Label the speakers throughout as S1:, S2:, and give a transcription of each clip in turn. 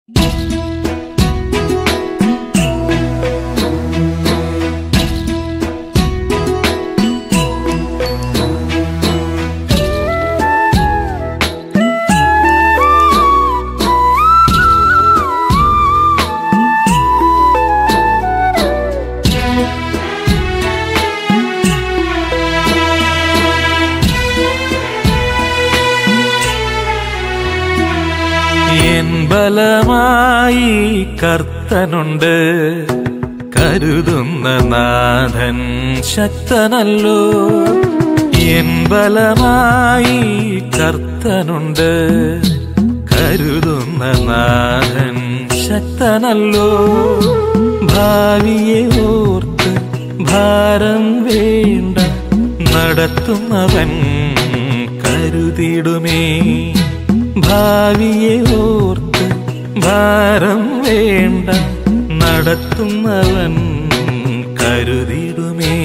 S1: N ബലമായി കർത്തനുണ്ട് കരുതുന്ന നാഥൻ ശക്തനല്ലോ എൻ ബലമായി കർത്തനുണ്ട് കരുതുന്ന നാഥൻ ശക്തനല്ലോ ഭാവിയെ ഓർത്ത് ഭാരം വേണ്ട നടത്തുന്നവൻ കരുതിടുമേ ഭാവിയെ ഓർത്ത് ഭാരം വേണ്ട നടത്തുന്നവൻ കരുതിടുമേ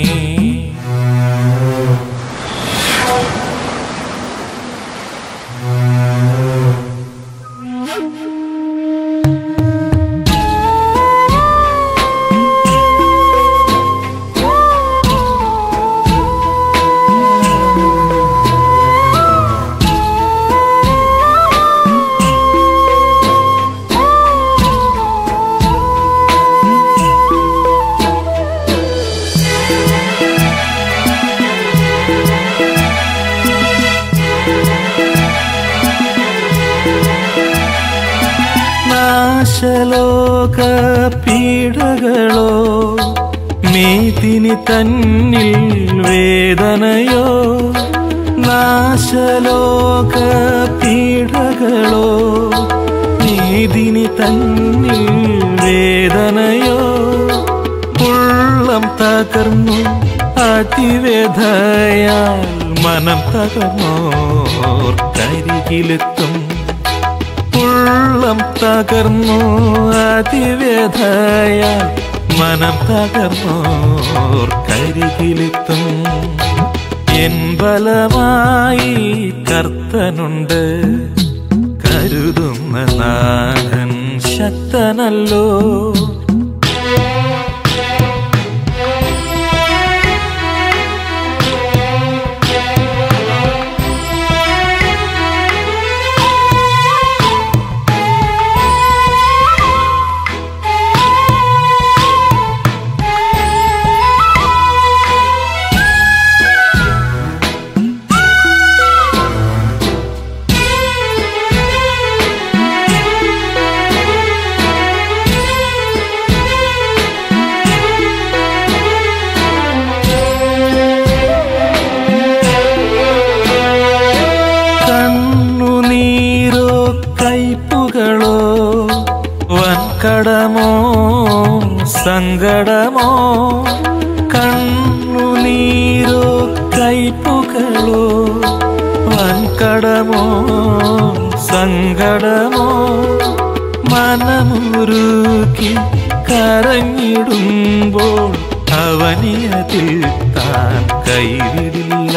S1: നാശലോക പീഡകളോ നീതിനി തന്നിൽ വേദനയോ നാശലോക പീഡകളോ നീതിനി തന്നിൽ വേദനയോ ഉള്ളം തകർന്നു അതിവേദയാൽ മനം തകർന്നോർ കരികിലെത്തും ഉള്ളം തകർന്നു അതിവേദയ മനം തകർന്നോർ കരികിലെത്തും എൻ ബലമായി കർത്തനുണ്ട് കരുതുന്ന നാഥൻ ശക്തനല്ലോ കണ്ണുനീരോ കൈപ്പുകളോ വൻകടമോ സങ്കടമോ കണ്ണുനീരോ കൈപ്പുകളോ വൻകടമോ സങ്കടമോ മനമുരുക്കി കരഞ്ഞിടുമ്പോൾ അവനിയതിൽ താൻ കൈവിടില്ല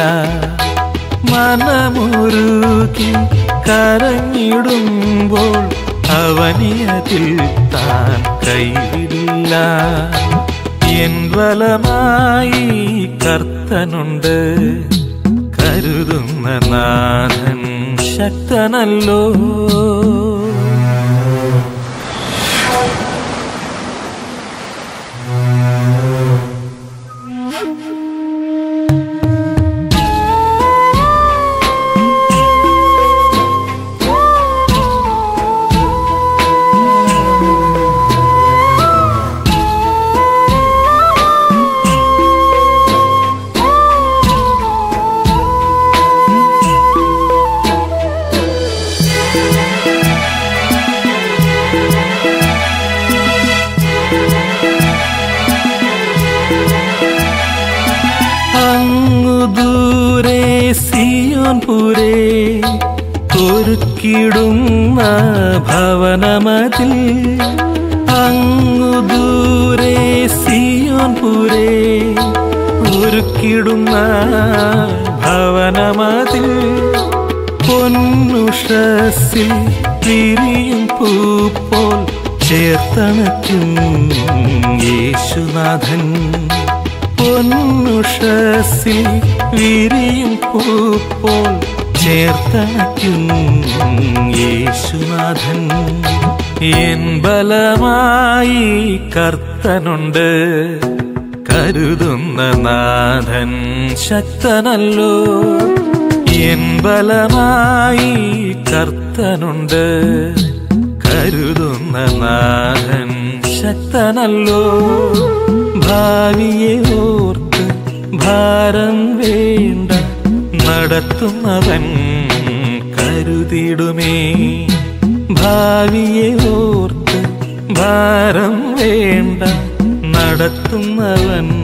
S1: മനമുരുക്കി കരഞ്ഞിടുമ്പോൾ അവനിയതിൽ താൻ കൈവിടില്ല എൻ ബലമായി കർത്തനുണ്ട് കരുതുന്ന നാഥൻ ശക്തനല്ലോ അങ്ങു ദൂരെ സിയോൻ പുരേ ഒരുക്കിടുന്ന ഭവനമതിൽ അങ്ങു ദൂരെ സിയോൻ പുരേ ഒരുക്കിടുന്ന ഭവനമതിൽ പൊന്നുഷസിൽ വിരിയും പൂ പോൽ ചേർത്തണയ്ക്കും യേശുനാഥൻ പൊന്നുഷസിൽ വിരിയും പൂ പോൽ ചേർത്തണയ്ക്കും യേശുനാഥൻ എൻ ബലമായി കർത്തനുണ്ട് കരുതുന്ന നാഥൻ ശക്തനല്ലോ എൻ ബലമായി കർത്തനുണ്ട് കരുതുന്ന നാഥൻ ശക്തനല്ലോ ഭാവിയെ ഓർത്ത് ഭാരം വേണ്ട നടത്തുന്നവൻ കരുതിടുമേ ഭാവിയെ ഓർത്ത് ഭാരം വേണ്ട നടത്തുന്നവൻ